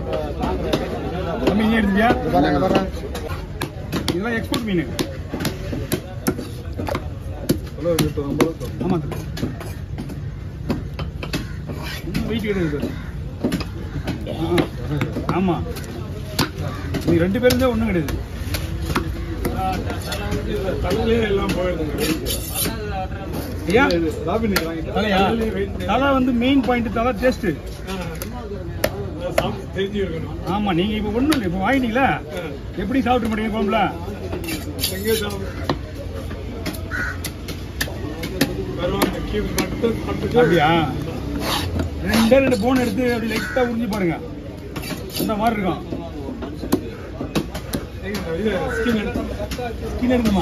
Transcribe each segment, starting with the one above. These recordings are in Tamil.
தம்பி நீ எடுத்துட்டியா பாருங்க பாருங்க இதெல்லாம் எக்ஸ்போர்ட் மீன் ஆமாம் சார் இன்னும் வெயிட் கிடையாது சார் ஆ, ஆமா நீ ரெண்டு பேரும் தான் ஒன்றும் கிடையாது ஐயா தலையா தலை வந்து மெயின் பாயிண்ட் தலை டேஸ்ட் ஆமா நீங்க இப்ப ஒண்ணும் இல்லை இப்ப வாங்கிட்டீங்களா எப்படி சாப்பிட்டு மாட்டீங்க குழம்புல அப்படியா ரெண்டே ரெண்டு போன் எடுத்து அப்படி லைட்டா உறிஞ்சு பாருங்க அந்த மாதிரி இருக்கும் ஸ்கின் எடுக்குமா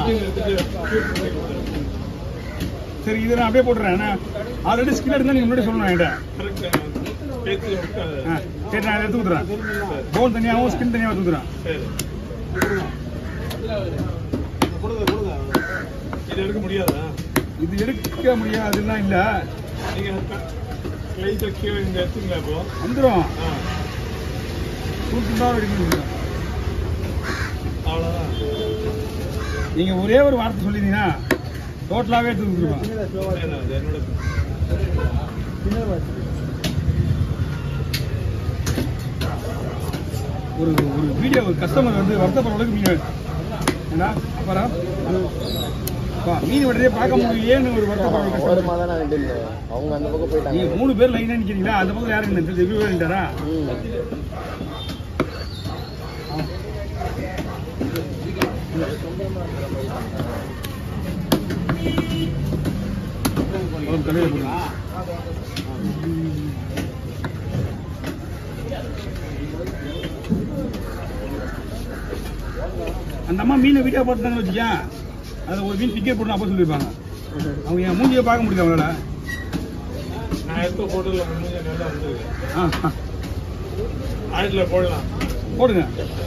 சரி இதை நான் அப்படியே போட்டுறேன் ஆல்ரெடி ஸ்கின் எடுத்தா நீங்க முன்னாடி சொல்லணும் என்கிட்ட ஆ, சரி நான் எடுத்து கொடுத்துறேன் போன் தனியாகவும் ஸ்கின் தனியாக கொடுத்துறேன் இது எடுக்க முடியாதா இது எடுக்க முடியாதுலாம் இல்ல நீங்க லைட்டா கீழே இங்க எடுத்துங்களா இப்போ வந்துடும் ஆ, சூட்டுதான் எடுக்க முடியும் அவ்வளவுதான் நீங்க ஒரே ஒரு வார்த்தை சொல்லியிருந்தீங்கன்னா டோட்டலாவே எடுத்து கொடுத்துருப்பேன் ஏன்னா, அது என்னோட ஒரு ஒரு வீடியோ ஒரு கஸ்டமர் வந்து வருத்தப்படுற அளவுக்கு மீன் ஏன்னா அப்புறம் அப்பா, மீன் வெட்டுறதே பார்க்க முடியலையேன்னு ஒரு வருத்தப்படுற ஒரு கஸ்டமர் மாதம் நான் ரெண்டு இல்லை அவங்க அந்த பக்கம் நீங்க போயிட்டாங்க மூணு பேர் லைனா நிக்கிறீங்களா அந்த பக்கம் யாரும் இல்லை ரிவ்யூ வேண்டாரா ம் தலையில போடுங்க அந்த அம்மா மீனை வீடியோ போட்டுட்டாங்கன்னு வச்சுக்கேன் அதில் ஒரு மீன் டிக்கெட் போட்டு அப்போ சொல்லியிருப்பாங்க அவங்க என் மூஞ்சியை பார்க்க முடியல அவங்களால நான் எடுத்த போட்டோல முடிஞ்ச நல்லா வந்திருக்கு ஆ ஆ, ஆயிரத்துல போடலாம் போடுங்க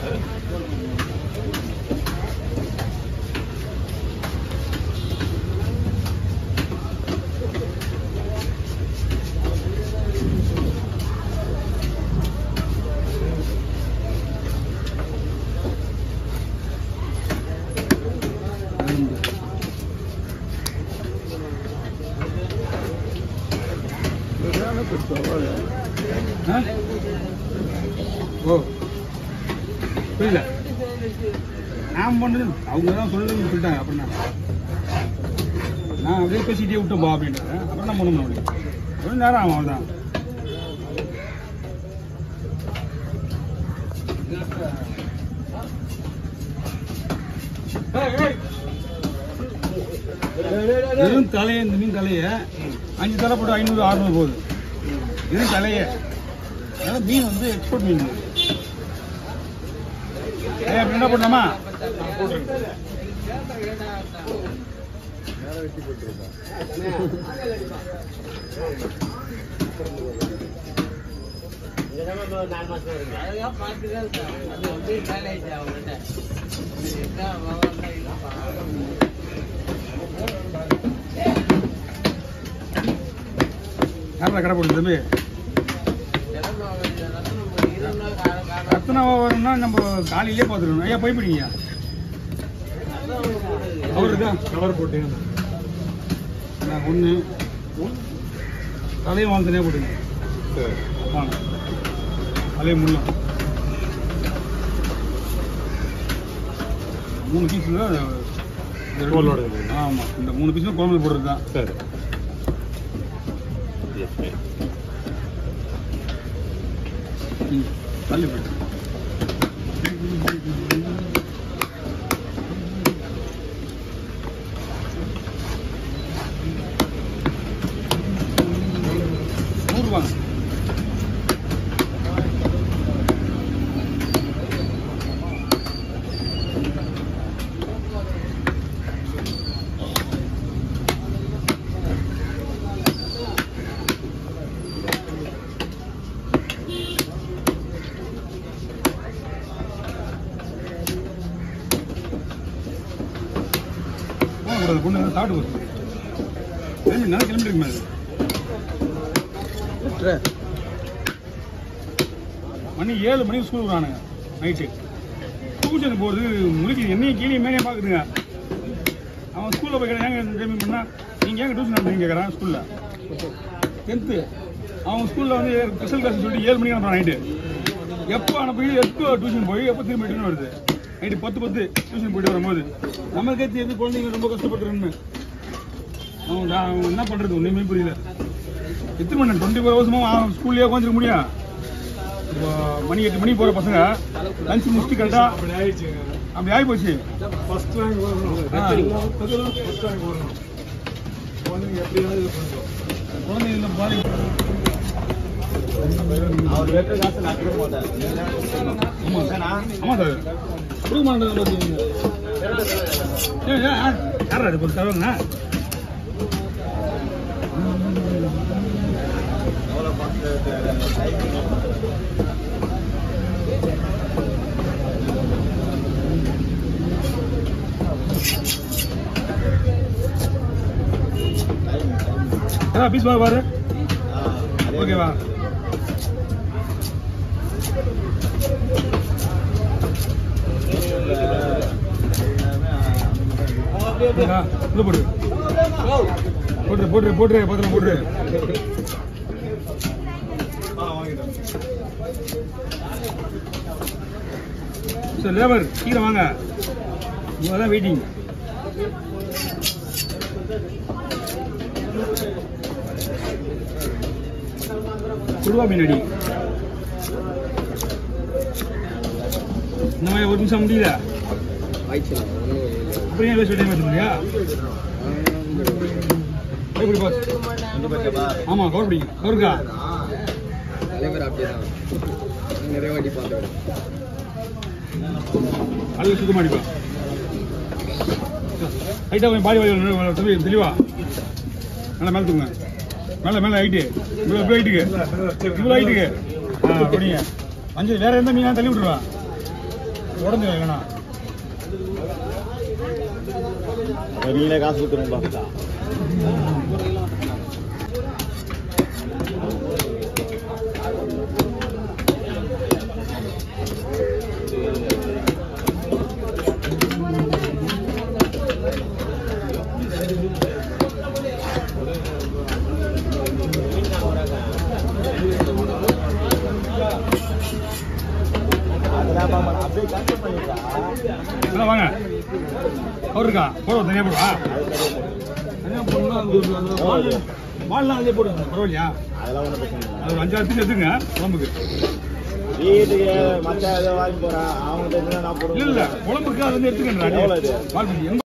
ஆ? ஓ புரியல நான் பண்ணது அவங்க தான் சொல்லுன்னு சொல்லிட்டாங்க அப்படின்னா நான் அப்படியே பேசிட்டே விட்டோம்பா அப்படின்ட்டு அப்புறம் நான் பண்ண முடியும் கொஞ்சம் நேரம் ஆகும் அவ்வளோதான் வெறும் தலையை இந்த மீன் தலையை அஞ்சு தலை போட்டு ஐநூறு அறுநூறு போகுது வெறும் தலையை அதனால மீன் வந்து எக்ஸ்போர்ட் மீன் இது. ஏய் அப்படி என்ன பண்ணலாமா யாரா கடை போடுது தம்பி ரத்னாவா வரும்னா நம்ம காலையிலே பார்த்துருக்கணும் ஐயா போய் பிடிங்க அவர் இருக்கா கவர் போட்டீங்கன்னா நான் ஒன்று தலையும் வாங்க தனியாக போட்டுங்க சரி வாங்க தலையை முள்ளும் மூணு பீஸில் தோலோட இருக்குது. ஆமாம் இந்த மூணு பீஸும் குழம்புல போடுறது தான் சரி ம், தள்ளி போயிட்டு நூறு வாங்க போகக்கூடாது பொண்ணு எதாவது சாப்பிட்டு போகுது கிளம்பி நல்லா கிளம்பி இருக்குமே அது விட்டுரு மணி ஏழு மணிக்கு ஸ்கூல் விடுறானுங்க நைட்டு டியூஷன் போகிறது முழுக்க என்னையும் கீழே மேலே பார்க்குதுங்க அவன் ஸ்கூலில் போய் கேட்டா, ஏங்க இந்த டைமிங் பண்ணால் நீங்கள் ஏங்க டியூஷன் நடத்துறீங்க கேட்குறான் ஸ்கூலில் டென்த்து அவன் ஸ்கூலில் வந்து ஸ்பெஷல் கிளாஸ் சொல்லிட்டு ஏழு மணிக்கு அனுப்புறான் நைட்டு எப்போ அனுப்பி எப்போ டியூஷன் போய் எப்போ திரும்ப ரிட்டர்ன் வருது நைட்டு பத்து பத்து டியூஷன் போயிட்டு வரும்போது நமக்கே தெரியுது குழந்தைங்க ரொம்ப கஷ்டப்பட்டுருன்னு அவன் நான் அவன் என்ன பண்ணுறது ஒன்றுமே புரியல எத்தனை மணி டுவெண்ட்டி ஃபோர் ஹவர்ஸுமா ஸ்கூல்லேயே உட்காந்துருக்க முடியும் இப்போ மணி எட்டு மணிக்கு போகிற பசங்க லஞ்ச் முடிச்சுட்டு கரெக்டாக அப்படி ஆயிடுச்சுங்க அப்படி ஆகி போச்சு ஃபர்ஸ்ட் ரேங்க் வரணும் ஆ. ஃபர்ஸ்ட் ரேங்க் வரணும் குழந்தைங்க எப்படியாவது இது பண்ணுறோம் குழந்தைங்கள பாதி அவர் வெற்ற காசு நான் கொடுக்க மாட்டேன் ஆமாம் சார் ஆமாம் சார் கொடுக்க மாட்டேன் பார்த்தீங்க ஏன் ஏன் யாரா இது ஒரு தருவாங்கண்ணா ஏதா பீஸ் பாரு பாரு ஓகேவா ஓகேவா உள்ள போடு போட்டுரு போட்டுரு போட்டுரு பத்திரம் போட்டுரு சார் லேபர் கீழே வாங்க இவங்க தான் வெயிட்டிங் கொடுவா பின்னாடி இந்த மாதிரி ஒரு நிமிஷம் முடியல ஆயிடுச்சு அப்புறம் ஏன் வேஸ்ட் டைம் வச்சுருந்தியா எப்படி பாஸ் ஆமாம் கவர் பிடிக்கும் கவருக்கா தலைவர் அப்படிதான் நிறைய வாட்டி பார்த்தவர் அது சுத்தமாக அடிப்பா ஹைட்டாக கொஞ்சம் பாடி வாய் தெளிவா தெளிவா நல்லா மேலே தூங்க மேலே மேலே ஹைட்டு இவ்வளோ இவ்வளோ ஹைட்டுக்கு இவ்வளோ ஹைட்டுக்கு ஆ அப்படிங்க மஞ்சள் வேற எந்த மீனா தள்ளி விட்டுருவா உடஞ்சு வேணா நீங்களே காசு கொடுத்துருங்களா அப்படியே கன்சல்ட் பண்ணிட்டா நல்லா வாங்க அவர் இருக்கா போடுவா தனியாக போடுவா தனியாக போடணும் அது ஒரு- அந்த பால் பால்லாம் அதே போடுங்க பரவாயில்லையா அதெல்லாம் ஒன்றும் பிரச்சனை இல்லை அது ஒரு அஞ்சாறு பீஸ் எடுத்துங்க குழம்புக்கு வீட்டுக்கு மற்ற ஏதோ வாங்கி போறேன் அவங்க தெரிஞ்சா நான் இல்ல இல்ல போடுவேன் குழம்புக்கு அது வந்து எடுத்துக்கணும் எவ்வளவு இது? பால் பீஸ்